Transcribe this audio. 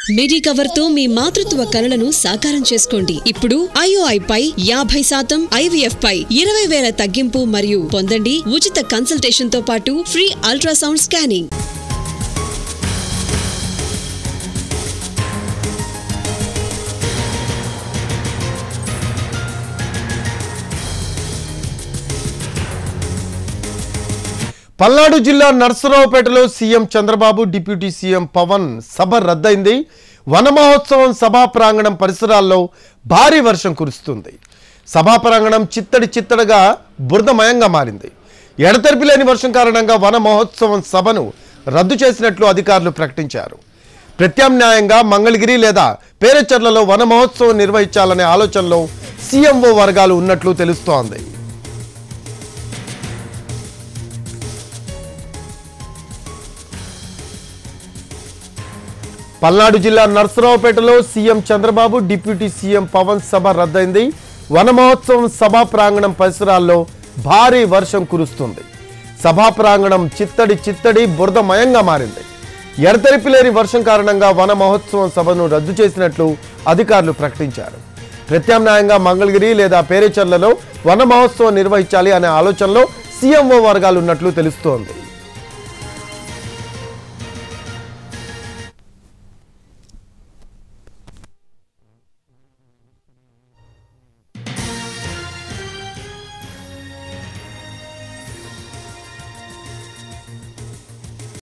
మిడి cover తో మీ మాతృత్వ కలలను సాకారం చేసుకోండి ఇప్పుడు ఐఓఐ పై యాభై శాతం ఐవీఎఫ్ పై ఇరవై వేల తగ్గింపు మరియు పొందండి ఉచిత కన్సల్టేషన్ తో పాటు ఫ్రీ అల్ట్రాసౌండ్ స్కానింగ్ పల్నాడు జిల్లా నర్సరావుపేటలో CM Chandrababu deputy CM Pawan సభ రద్దయింది వన మహోత్సవం సభా ప్రాంగణం పరిసరాల్లో భారీ వర్షం కురుస్తుంది సభా ప్రాంగణం చిత్తడి చిత్తడిగా బురదమయంగా మారింది ఎడతెరిపి లేని వర్షం కారణంగా వన మహోత్సవం సభను రద్దు చేసినట్లు అధికారులు ప్రకటించారు ప్రత్యామ్నాయంగా మంగళగిరి లేదా పేరచర్లలో వన మహోత్సవం నిర్వహించాలనే ఆలోచనలో సీఎంఓ వర్గాలు ఉన్నట్లు తెలుస్తోంది పల్నాడు జిల్లా నర్సరావుపేటలో CM Chandrababu deputy CM Pawan సభ రద్దయింది వన మహోత్సవం సభా ప్రాంగణం పరిసరాల్లో భారీ వర్షం కురుస్తుంది సభా ప్రాంగణం చిత్తడి చిత్తడి బురదమయంగా మారింది ఎడతెరిపి లేని వర్షం కారణంగా వన మహోత్సవం సభను రద్దు చేసినట్లు అధికారులు ప్రకటించారు ప్రత్యామ్నాయంగా మంగళగిరి లేదా పేరేచర్లలో వన మహోత్సవం నిర్వహించాలి అనే ఆలోచనలో సీఎంఓ వర్గాలు ఉన్నట్లు తెలుస్తోంది